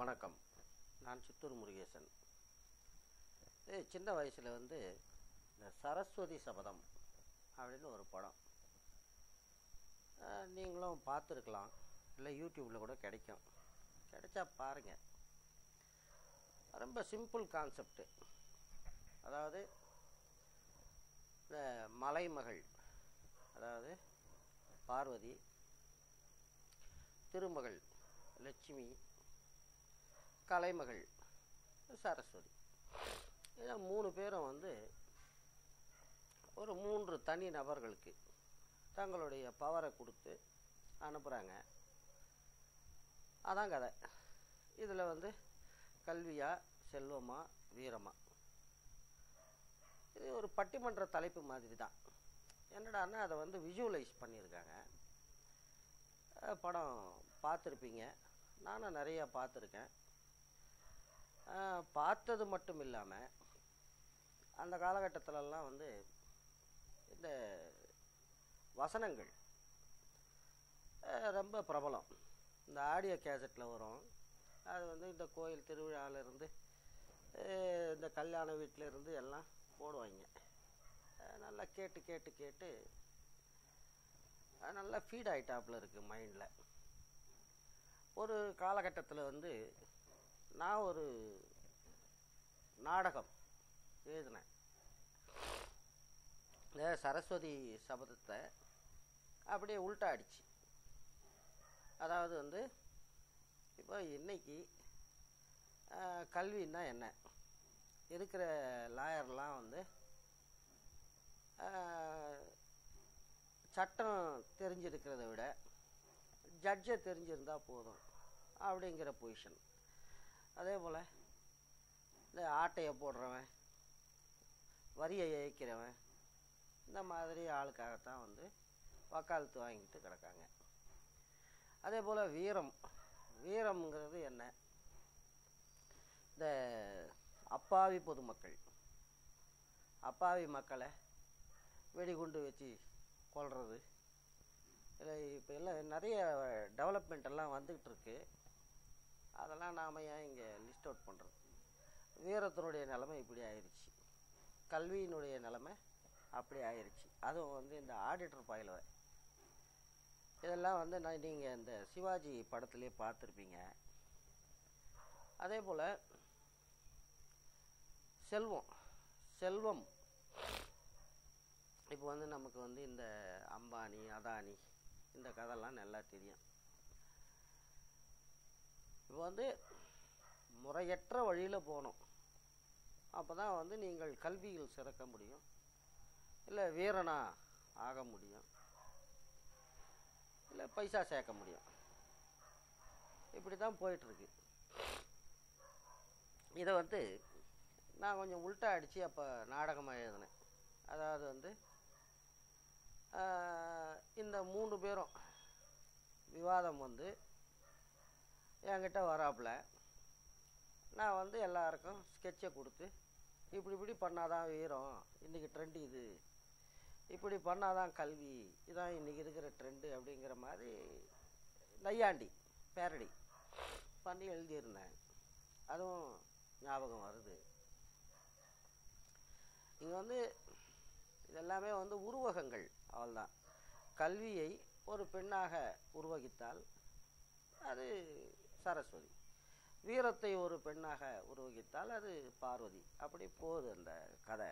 வணக்கம் நான் சித்தூர் முருகேசன் இது சின்ன வயசில் வந்து இந்த சரஸ்வதி சபதம் அப்படின்னு ஒரு படம் அஹ், நீங்களும் பார்த்துருக்கலாம் இல்லை யூடியூப்பில் கூட கிடைக்கும் கிடைச்சா பாருங்கள் ரொம்ப சிம்பிள் கான்செப்ட்டு அதாவது இந்த மலைமகள் அதாவது பார்வதி திருமகள் லட்சுமி கலைமகள் சரஸ்வதி இதை மூணு பேரும் வந்து ஒரு மூன்று தனி நபர்களுக்கு தங்களுடைய பவரை கொடுத்து அனுப்புகிறாங்க அதான் கதை இதில் வந்து கல்வியா செல்வமா வீரமா இது ஒரு பட்டிமன்ற தலைப்பு மாதிரி தான் என்னடான்னா அதை வந்து விஷுவலைஸ் பண்ணியிருக்காங்க அஹ் படம் பார்த்துருப்பீங்க நானும் நிறையா பார்த்துருக்கேன் அஹ் பார்த்தது மட்டும் இல்லாமல் அந்த காலகட்டத்திலலாம் வந்து இந்த வசனங்கள் அஹ் ரொம்ப பிரபலம் இந்த ஆடியோ கேசட்டில் வரும் அது வந்து இந்த கோயில் திருவிழாவிலேருந்து இந்த கல்யாண வீட்டில் இருந்து எல்லாம் போடுவாங்க அஹ் நல்லா கேட்டு கேட்டு கேட்டு அது நல்லா ஃபீட் ஆகிட்டாப்புல இருக்குது மைண்டில் ஒரு காலகட்டத்தில் வந்து நான் ஒரு நாடகம் எழுதினேன் இந்த சரஸ்வதி சபதத்தை அப்படியே உல்ட்டா அடிச்சு அதாவது வந்து இப்போ இன்னைக்கு ஆஹ், கல்வின்னா என்ன இருக்கிற லாயர்லாம் வந்து ஆஹ், சட்டம் தெரிஞ்சிருக்கிறத விட ஜட்ஜை தெரிஞ்சிருந்தா போதும் அப்படிங்கிற பொசிஷன் அதே போல் இந்த ஆட்டையை போடுறவன் வரியை ஏய்க்கிறவன் இந்த மாதிரி ஆளுக்காகத்தான் வந்து வக்காலத்து வாங்கிட்டு கிடக்காங்க அதே போல் வீரம் வீரம்ங்கிறது என்ன இந்த அப்பாவி பொதுமக்கள் அப்பாவி மக்களை வெடிகுண்டு வச்சு கொல்றது இல்லை இப்போ எல்லாம் நிறைய டெவலப்மெண்ட் எல்லாம் வந்துக்கிட்டு இருக்கு அதெல்லாம் நாம் ஏன் இங்கே லிஸ்ட் அவுட் பண்ணுறது வீரத்தினுடைய நிலைமை இப்படி ஆயிடுச்சு கல்வியினுடைய நிலைமை அப்படி ஆயிடுச்சு அதுவும் வந்து இந்த ஆடிட்டர் பாயில இதெல்லாம் வந்து நான் நீங்கள் இந்த சிவாஜி படத்திலே பார்த்துருப்பீங்க அதே போல் செல்வம் செல்வம் இப்போ வந்து நமக்கு வந்து இந்த அம்பானி அதானி இந்த கதைலாம் நல்லா தெரியும் இப்போ வந்து முறையற்ற வழியில் போகணும் அப்போ தான் வந்து நீங்கள் கல்வியில் சிறக்க முடியும் இல்லை வீரனா ஆக முடியும் இல்லை பைசா சேர்க்க முடியும் இப்படி தான் போயிட்டுருக்கு இதை வந்து நான் கொஞ்சம் உல்ட்டா அடித்து அப்போ நாடகமாக எழுதினேன் அதாவது வந்து ஆஹ், இந்த மூணு பேரும் விவாதம் வந்து என்கிட்ட வராப்புல நான் வந்து எல்லாருக்கும் ஸ்கெட்சை கொடுத்து இப்படி இப்படி பண்ணாதான் வீரம் இன்றைக்கி ட்ரெண்ட் இது இப்படி பண்ணாதான் கல்வி இதான் இன்றைக்கி இருக்கிற ட்ரெண்டு அப்படிங்கிற மாதிரி நையாண்டி பேரடி பண்ணி எழுதியிருந்தேன் அதுவும் ஞாபகம் வருது இங்கே வந்து இதெல்லாமே வந்து உருவகங்கள் அவள்தான் கல்வியை ஒரு பெண்ணாக உருவகித்தால் அது சரஸ்வதி வீரத்தை ஒரு பெண்ணாக உருவகித்தால் அது பார்வதி அப்படி போகுது அந்த கதை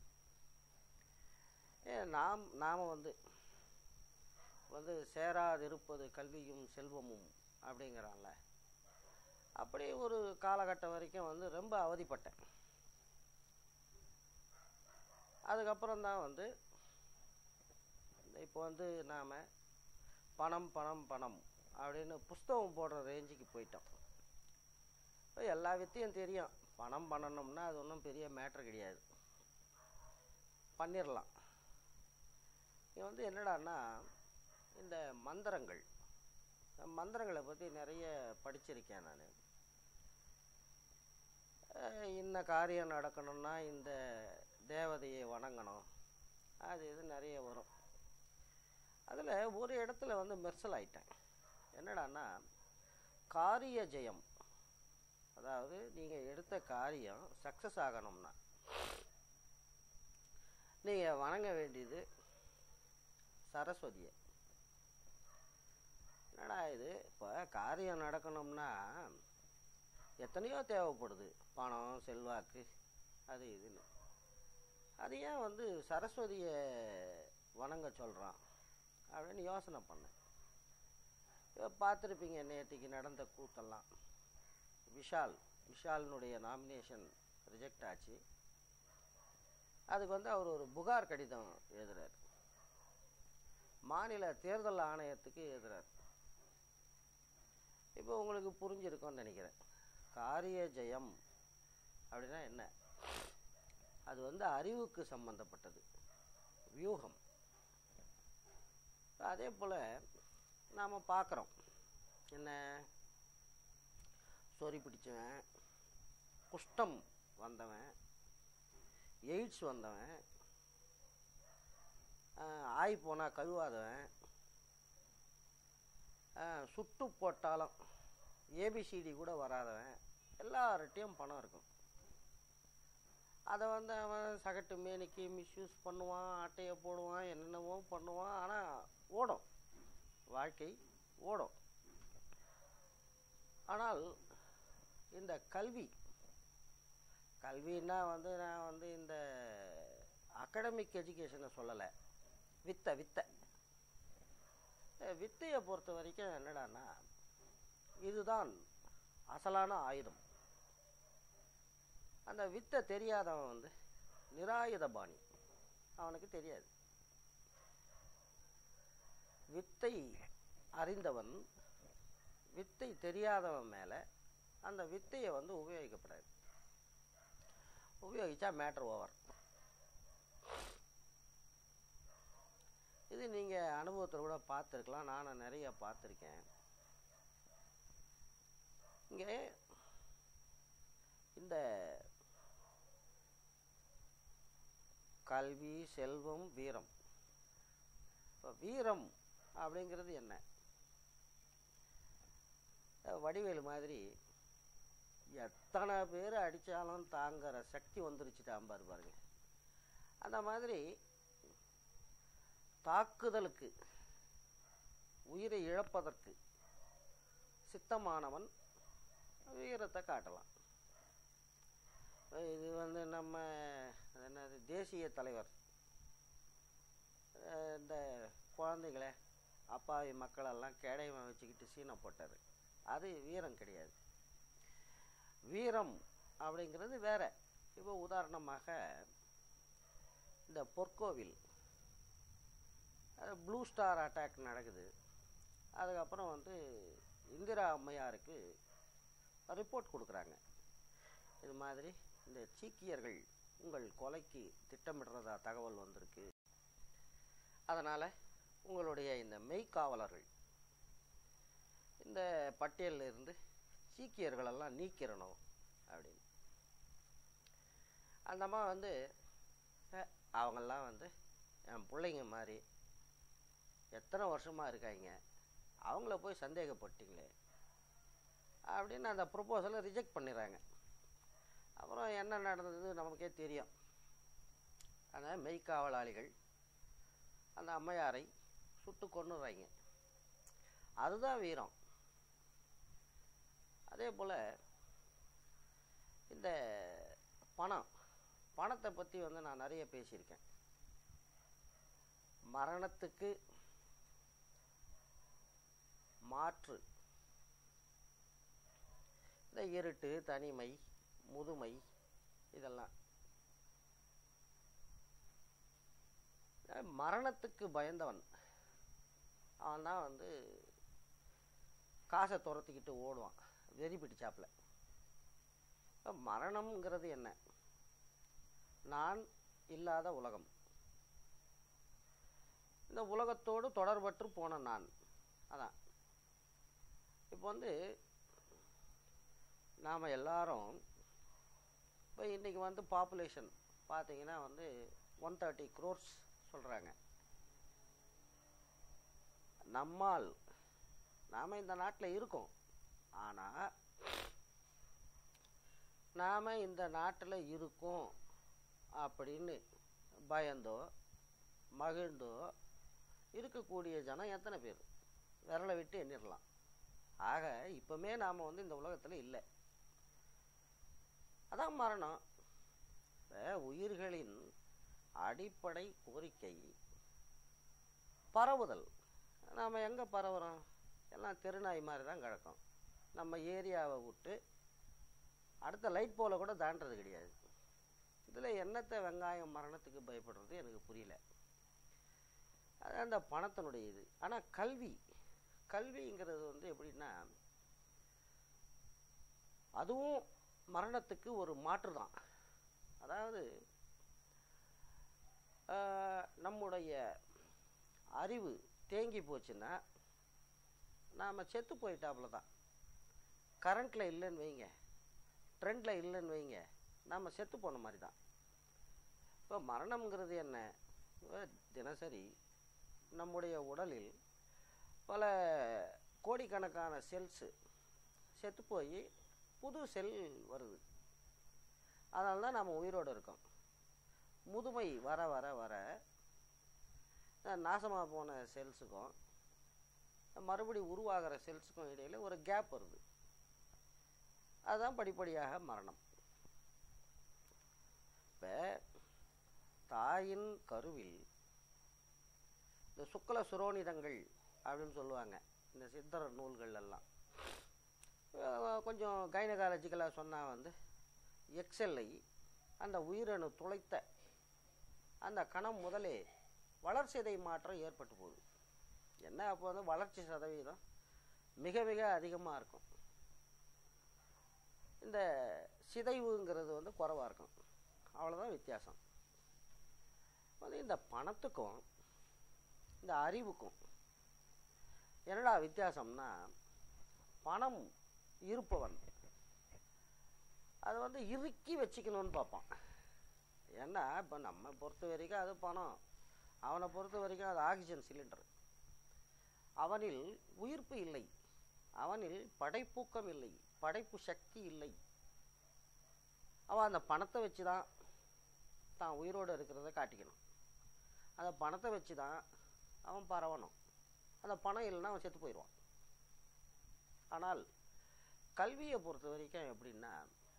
ஏ, நாம் நாம் வந்து வந்து சேராதிருப்பது கல்வியும் செல்வமும் அப்படிங்கிறான்ல அப்படி ஒரு காலகட்டம் வரைக்கும் வந்து ரொம்ப அவதிப்பட்டேன் அதுக்கப்புறம் தான் வந்து இப்போ வந்து நாம் பணம் பணம் பணம் அப்படின்னு புஸ்தகம் போடுற ரேஞ்சுக்கு போயிட்டோம் இப்போ எல்லா வித்தையும் தெரியும் பணம் பண்ணணும்னா அது ஒன்றும் பெரிய மேட்ரு கிடையாது பண்ணிடலாம் இது வந்து என்னடான்னா இந்த மந்திரங்கள் மந்திரங்களை பற்றி நிறைய படிச்சிருக்கேன் நான் இன்ன காரியம் நடக்கணும்னா இந்த தேவதையை வணங்கணும் அது இது நிறைய வரும் அதில் ஒரு இடத்துல வந்து மெர்சல் ஆயிட்டேன் என்னடான்னா காரிய ஜெயம் அதாவது நீங்கள் எடுத்த காரியம் சக்ஸஸ் ஆகணும்னா நீங்கள் வணங்க வேண்டியது சரஸ்வதியை என்னடா இது இப்போ காரியம் நடக்கணும்னா எத்தனையோ தேவைப்படுது பணம் செல்வாக்கு அது இதுன்னு அது ஏன் வந்து சரஸ்வதியை வணங்க சொல்கிறான் அப்படின்னு யோசனை பண்ணேன் இப்போ பார்த்துருப்பீங்க நேற்றுக்கு நடந்த கூத்தெல்லாம் விஷால் விஷாலினுடைய நாமினேஷன் ரிஜெக்ட் ஆச்சு அதுக்கு வந்து அவர் ஒரு புகார் கடிதம் எழுதுறார் மாநில தேர்தல் ஆணையத்துக்கு எழுதுறார் இப்போ உங்களுக்கு புரிஞ்சிருக்கும்னு நினைக்கிறேன் காரிய ஜெயம் அப்படின்னா என்ன அது வந்து அறிவுக்கு சம்பந்தப்பட்டது வியூகம் அதே போல் நாம் பார்க்குறோம் என்ன சொறி பிடிச்சவன் குஷ்டம் வந்தவன் எய்ட்ஸ் வந்தவன் ஆய் போனால் கழுவாதவன் சுட்டு போட்டாலும் ஏபிசிடி கூட வராதவன் எல்லார்கிட்டையும் பணம் இருக்கும் அதை வந்து அவன் சகட்டு மேனிக்கு மிஸ்யூஸ் பண்ணுவான் அட்டையை போடுவான் என்னென்னவோ பண்ணுவான் ஆனால் ஓடும் வாழ்க்கை ஓடும் ஆனால் இந்த கல்வி கல்வின்னா வந்து நான் வந்து இந்த அகடமிக் எஜுகேஷனை சொல்லலை வித்தை வித்தை வித்தையை பொறுத்த வரைக்கும் என்னடான்னா இதுதான் அசலான ஆயுதம் அந்த வித்தை தெரியாதவன் வந்து நிராயுத பாணி அவனுக்கு தெரியாது வித்தை அறிந்தவன் வித்தை தெரியாதவன் மேலே அந்த வித்தையை வந்து உபயோகிக்கப்படாது உபயோகிச்சா மேட்ரு ஓவர் இது நீங்கள் அனுபவத்தில் கூட பார்த்துருக்கலாம் நானும் நிறைய பார்த்துருக்கேன் இங்கே இந்த கல்வி செல்வம் வீரம் இப்போ வீரம் அப்படிங்கிறது என்ன வடிவேலு மாதிரி எத்தனை பேர் அடித்தாலும் தாங்கிற சக்தி வந்துருச்சுட்டான் பாரு பாருங்க அந்த மாதிரி தாக்குதலுக்கு உயிரை இழப்பதற்கு சித்தமானவன் வீரத்தை காட்டலாம் இது வந்து நம்ம என்னது தேசிய தலைவர் இந்த குழந்தைங்கள அப்பாவி மக்களெல்லாம் கேடயமாக வச்சுக்கிட்டு சீனை போட்டார் அது வீரம் கிடையாது வீரம் அப்படிங்கிறது வேற இப்போ உதாரணமாக இந்த பொற்கோவில் ப்ளூ ஸ்டார் அட்டாக் நடக்குது அதுக்கப்புறம் வந்து இந்திரா அம்மையாருக்கு ரிப்போர்ட் கொடுக்குறாங்க இது மாதிரி இந்த சீக்கியர்கள் உங்கள் கொலைக்கு திட்டமிடுறதா தகவல் வந்திருக்கு அதனால் உங்களுடைய இந்த மெய்க்காவலர்கள் இந்த பட்டியலில் இருந்து சீக்கியர்களெல்லாம் நீக்கிறணும் அப்படின்னு அந்த அம்மா வந்து அவங்கெல்லாம் வந்து என் பிள்ளைங்க மாதிரி எத்தனை வருஷமாக இருக்காங்க அவங்கள போய் சந்தேகப்பட்டீங்களே அப்படின்னு அந்த ப்ரொப்போசலை ரிஜெக்ட் பண்ணிடுறாங்க அப்புறம் என்ன நடந்தது நமக்கே தெரியும் அந்த மெய்க்காவலாளிகள் அந்த அம்மையாரை சுட்டு கொண்டுறாங்க அதுதான் வீரம் அதே போல் இந்த பணம் பணத்தை பற்றி வந்து நான் நிறைய பேசியிருக்கேன் மரணத்துக்கு மாற்று இந்த இருட்டு தனிமை முதுமை இதெல்லாம் மரணத்துக்கு பயந்தவன் அவன் தான் வந்து காசை துரத்திக்கிட்டு ஓடுவான் வெறி பிடிச்சாப்புல மரணம்ங்கிறது என்ன நான் இல்லாத உலகம் இந்த உலகத்தோடு தொடர்பற்று போன நான் அதான் இப்போ வந்து நாம் எல்லாரும் இப்போ இன்றைக்கி வந்து பாப்புலேஷன் பார்த்தீங்கன்னா வந்து ஒன் தேர்ட்டி க்ரோர்ஸ் சொல்கிறாங்க நம்மால் நாம் இந்த நாட்டில் இருக்கோம் ஆனால் நாம் இந்த நாட்டில் இருக்கோம் அப்படின்னு பயந்தோ மகிழ்ந்தோ இருக்கக்கூடிய ஜனம் எத்தனை பேர் விரலை விட்டு எண்ணிடலாம் ஆக இப்போமே நாம் வந்து இந்த உலகத்தில் இல்லை அதான் மரணம் இப்ப உயிர்களின் அடிப்படை கோரிக்கை பரவுதல் நாம் எங்கே பரவுறோம் எல்லாம் தெருநாய் மாதிரி தான் கிடக்கும் நம்ம ஏரியாவை விட்டு அடுத்த லைட் போல கூட தாண்டது கிடையாது இதில் என்னத்தை வெங்காயம் மரணத்துக்கு பயப்படுறது எனக்கு புரியல அது அந்த பணத்தினுடைய இது ஆனால் கல்வி கல்விங்கிறது வந்து எப்படின்னா அதுவும் மரணத்துக்கு ஒரு மாற்று தான் அதாவது ஆஹ், நம்முடைய அறிவு தேங்கி போச்சுன்னா நாம் செத்து போயிட்டாப்புல தான் கரண்ட்டில் இல்லைன்னு வைங்க ட்ரெண்டில் இல்லைன்னு வைங்க நாம் செத்து போன மாதிரி தான் இப்போ மரணம்ங்கிறது என்ன இப்ப தினசரி நம்முடைய உடலில் பல கோடிக்கணக்கான செல்ஸு செத்து போய் புது செல் வருது அதனால தான் நாம் உயிரோடு இருக்கோம் முதுமை வர வர வர நாசமாக போன செல்ஸுக்கும் மறுபடி உருவாகிற செல்ஸுக்கும் இடையில ஒரு கேப் வருது அதுதான் படிப்படியாக மரணம் இப்போ தாயின் கருவில் இந்த சுக்கல சுரோனிதங்கள் அப்படின்னு சொல்லுவாங்க இந்த சித்தர் நூல்கள் எல்லாம் அஹ் கொஞ்சம் கைனகாலஜிக்கலாக சொன்னால் வந்து எக்ஸெல்லை அந்த உயிரணு துளைத்த அந்த கணம் முதலே வளர்சிதை மாற்றம் ஏற்பட்டு போகுது என்ன அப்போ வந்து வளர்ச்சி சதவீதம் மிக மிக அதிகமாக இருக்கும் இந்த சிதைவுங்கிறது வந்து குறைவாக இருக்கும் அவ்வளோதான் வித்தியாசம் வந்து இந்த பணத்துக்கும் இந்த அறிவுக்கும் என்னடா வித்தியாசம்னா பணம் இருப்பவன் அதை வந்து இறுக்கி வச்சுக்கணும்னு பார்ப்பான் ஏன்னா இப்போ நம்ம பொறுத்த வரைக்கும் அது பணம் அவனை பொறுத்த வரைக்கும் அது ஆக்சிஜன் சிலிண்டர் அவனில் உயிர்ப்பு இல்லை அவனில் படைப்பூக்கம் இல்லை படைப்பு சக்தி இல்லை அவன் அந்த பணத்தை வச்சு தான் தான் உயிரோடு இருக்கிறத காட்டிக்கணும் அந்த பணத்தை வச்சு தான் அவன் பரவணும் அந்த பணம் இல்லைன்னா அவன் செத்து போயிடுவான் ஆனால் கல்வியை பொறுத்த வரைக்கும் எப்படின்னா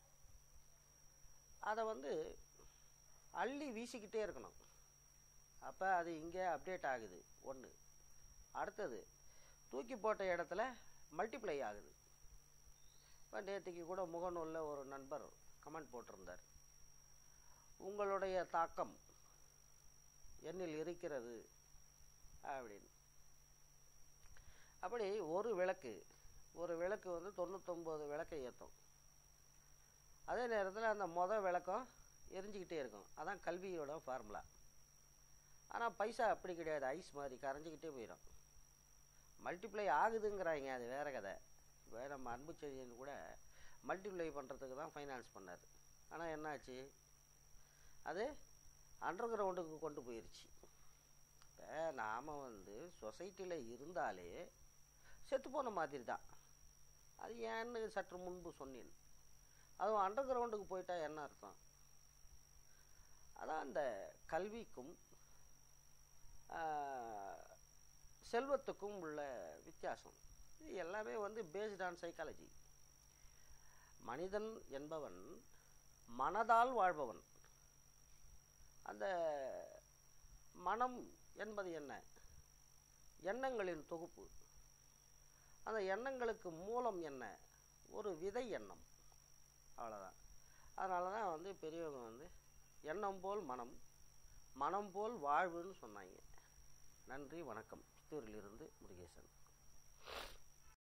அதை வந்து அள்ளி வீசிக்கிட்டே இருக்கணும் அப்போ அது இங்கே அப்டேட் ஆகுது ஒன்று அடுத்தது தூக்கி போட்ட இடத்துல மல்டிப்ளை ஆகுது இப்போ நேற்றுக்கு கூட முகநூலில் ஒரு நண்பர் கமெண்ட் போட்டிருந்தார் உங்களுடைய தாக்கம் என்னில் இருக்கிறது அப்படின்னு அப்படி ஒரு விளக்கு ஒரு விளக்கு வந்து தொண்ணூத்தொம்பது விளக்கை ஏற்றும் அதே நேரத்தில் அந்த மொத விளக்கம் எரிஞ்சிக்கிட்டே இருக்கும் அதான் கல்வியோட ஃபார்முலா ஆனால் பைசா அப்படி கிடையாது ஐஸ் மாதிரி கரைஞ்சிக்கிட்டே போயிடும் மல்டிப்ளை ஆகுதுங்கிறாங்க அது வேற கதை இப்போ நம்ம அன்பு செழியன் கூட மல்டிப்ளை பண்ணுறதுக்கு தான் ஃபைனான்ஸ் பண்ணார் ஆனால் என்னாச்சு அது அண்டர் கிரவுண்டுக்கு கொண்டு போயிருச்சு இப்போ நாம் வந்து சொசைட்டியில் இருந்தாலே செத்து போன மாதிரி தான் அது ஏன்னு சற்று முன்பு சொன்னேன் அதுவும் அண்டர் கிரவுண்டுக்கு போயிட்டா என்ன அர்த்தம் அதான் அந்த கல்விக்கும் ஆஹ், செல்வத்துக்கும் உள்ள வித்தியாசம் இது எல்லாமே வந்து பேஸ்ட் ஆன் சைக்காலஜி மனிதன் என்பவன் மனதால் வாழ்பவன் அந்த மனம் என்பது என்ன எண்ணங்களின் தொகுப்பு அந்த எண்ணங்களுக்கு மூலம் என்ன ஒரு விதை எண்ணம் அவ்வளோதான் அதனால தான் வந்து பெரியவங்க வந்து எண்ணம் போல் மனம் மனம் போல் வாழ்வுன்னு சொன்னாங்க நன்றி வணக்கம் சித்தூரிலிருந்து முருகேசன்